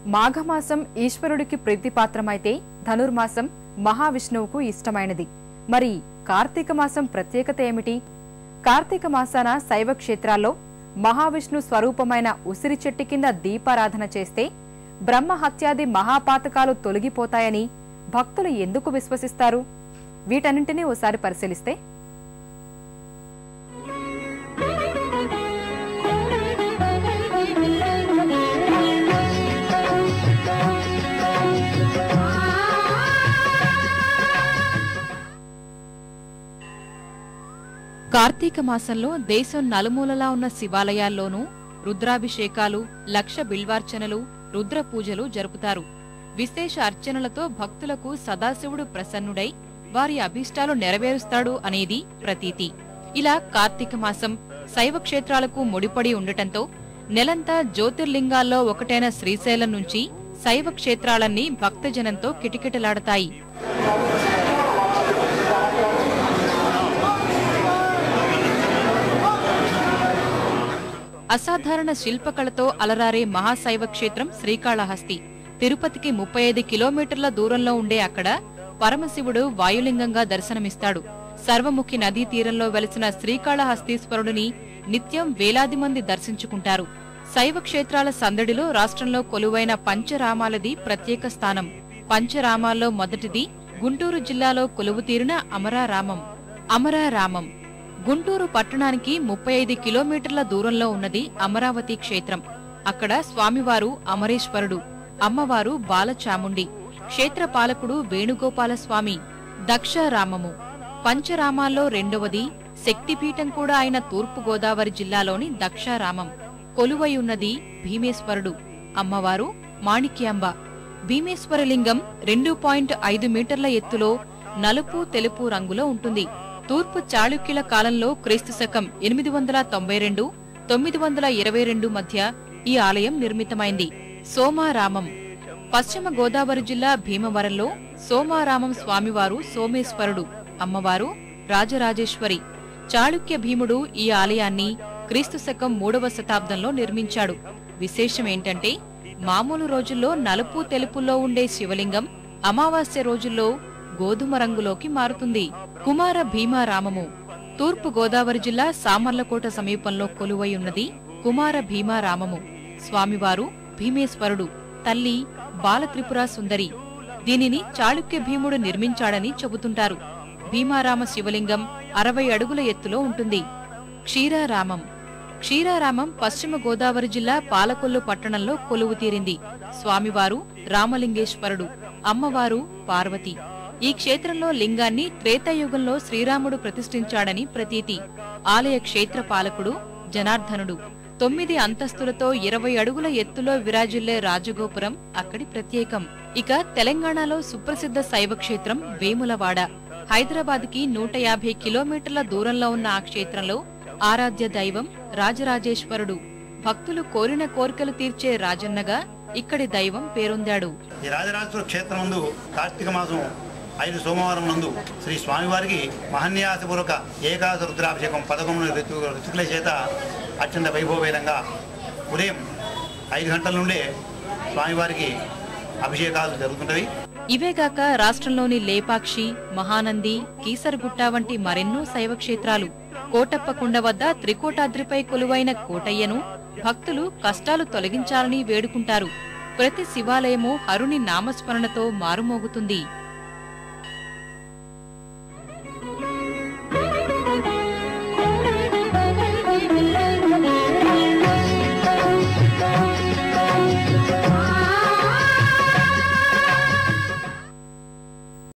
మాఘమాసం ఈశ్వరుడికి ప్రీతిపాత్రమైతే ధనుర్మాసం మహావిష్ణువుకు ఇష్టమైనది మరి కార్తీక మాసం ప్రత్యేకత ఏమిటి కార్తీక మాసాన శైవ క్షేత్రాల్లో మహావిష్ణు స్వరూపమైన ఉసిరి చెట్టు కింద దీపారాధన చేస్తే బ్రహ్మ హత్యాది మహాపాతకాలు తొలగిపోతాయని భక్తులు ఎందుకు విశ్వసిస్తారు వీటన్నింటినీ ఓసారి పరిశీలిస్తే కార్తీక మాసంలో దేశం నలుమూలలా ఉన్న శివాలయాల్లోనూ రుద్రాభిషేకాలు లక్ష బిల్వార్చనలు రుద్ర పూజలు జరుపుతారు విశేష అర్చనలతో భక్తులకు సదాశివుడు ప్రసన్నుడై వారి అభీష్టాలు నెరవేరుస్తాడు అనేది ప్రతీతి ఇలా కార్తీక మాసం శైవ క్షేత్రాలకు ముడిపడి ఉండటంతో నెలంతా జ్యోతిర్లింగాల్లో ఒకటైన శ్రీశైలం నుంచి శైవ క్షేత్రాలన్నీ భక్తజనంతో కిటకిటలాడతాయి అసాధారణ శిల్పకళతో అలరారే మహాశైవ క్షేత్రం శ్రీకాళహస్తి తిరుపతికి ముప్పై ఐదు కిలోమీటర్ల దూరంలో ఉండే అక్కడ పరమశివుడు వాయులింగంగా దర్శనమిస్తాడు సర్వముఖి నదీ తీరంలో వెలిసిన శ్రీకాళహస్తీశ్వరుడిని నిత్యం వేలాది మంది దర్శించుకుంటారు శైవ క్షేత్రాల సందడిలో రాష్ట్రంలో కొలువైన పంచరామాలది ప్రత్యేక స్థానం పంచరామాల్లో మొదటిది గుంటూరు జిల్లాలో కొలువుతీరిన అమరారామం అమరారామం గుంటూరు పట్టణానికి ముప్పై ఐదు కిలోమీటర్ల దూరంలో ఉన్నది అమరావతి క్షేత్రం అక్కడ స్వామివారు అమరేశ్వరుడు అమ్మవారు బాలచాముండి క్షేత్ర పాలకుడు వేణుగోపాల స్వామి దక్షరామము పంచరామాల్లో రెండవది శక్తిపీఠం కూడా అయిన తూర్పు గోదావరి జిల్లాలోని దక్షారామం కొలువై ఉన్నది భీమేశ్వరుడు అమ్మవారు మాణిక్యాంబ భీమేశ్వరలింగం రెండు పాయింట్ ఐదు మీటర్ల ఎత్తులో నలుపు తెలుపు రంగులో ఉంటుంది తూర్పు చాళుక్యుల కాలంలో క్రీస్తు శకం ఎనిమిది వందల తొంభై రెండు తొమ్మిది వందల ఇరవై రెండు మధ్య ఈ ఆలయం నిర్మితమైంది సోమారామం పశ్చిమ గోదావరి జిల్లా భీమవరంలో సోమారామం స్వామివారు సోమేశ్వరుడు అమ్మవారు రాజరాజేశ్వరి చాళుక్య భీముడు ఈ ఆలయాన్ని క్రీస్తు శకం మూడవ శతాబ్దంలో నిర్మించాడు విశేషం ఏంటంటే మామూలు రోజుల్లో నలుపు తెలుపుల్లో ఉండే శివలింగం అమావాస్య రోజుల్లో గోధుమ రంగులోకి మారుతుంది కుమార భీమారామము తూర్పు గోదావరి జిల్లా సామర్లకోట సమీపంలో కొలువై ఉన్నది కుమార భీమారామము స్వామివారు భీమేశ్వరుడు తల్లి బాలత్రిపుర సుందరి దీనిని చాళుక్య భీముడు నిర్మించాడని చెబుతుంటారు భీమారామ శివలింగం అరవై అడుగుల ఎత్తులో ఉంటుంది క్షీరారామం క్షీరారామం పశ్చిమ గోదావరి జిల్లా పాలకొల్లు పట్టణంలో కొలువు తీరింది స్వామివారు రామలింగేశ్వరుడు అమ్మవారు పార్వతి ఈ క్షేత్రంలో లింగాన్ని త్రేతాయుగంలో శ్రీరాముడు ప్రతిష్ఠించాడని ప్రతీతి ఆలయ క్షేత్ర పాలకుడు జనార్దనుడు తొమ్మిది అంతస్తులతో ఇరవై అడుగుల ఎత్తులో విరాజిల్లే రాజగోపురం అక్కడి ప్రత్యేకం ఇక తెలంగాణలో సుప్రసిద్ధ శైవ క్షేత్రం వేములవాడ హైదరాబాద్ కి నూట యాభై కిలోమీటర్ల దూరంలో ఉన్న ఆ క్షేత్రంలో ఆరాధ్య దైవం రాజరాజేశ్వరుడు భక్తులు కోరిన కోరికలు తీర్చే రాజన్నగా ఇక్కడి దైవం పేరొందాడు ఈ రాజరాజేశ్వర క్షేత్రం నందు కార్తీక మాసం ఐదు సోమవారం నందు శ్రీ స్వామివారికి మహన్యాసపూర్వక ఏకాదశ రుద్రాభిషేకం పదకొండు ఋతు ఋతుకుల చేత అత్యంత వైభవవేదంగా ఉదయం ఐదు గంటల నుండే స్వామివారికి అభిషేకాలు జరుగుతుంటవి ఇవేగాక రాష్ట్రంలోని లేపాక్షి మహానంది కీసరగుట్ట వంటి మరెన్నో శైవ క్షేత్రాలు కోటప్పకొండ వద్ద త్రికోటాద్రిపై కొలువైన కోటయ్యను భక్తులు కష్టాలు తొలగించాలని వేడుకుంటారు ప్రతి శివాలయము హరుని నామస్మరణతో మారుమోగుతుంది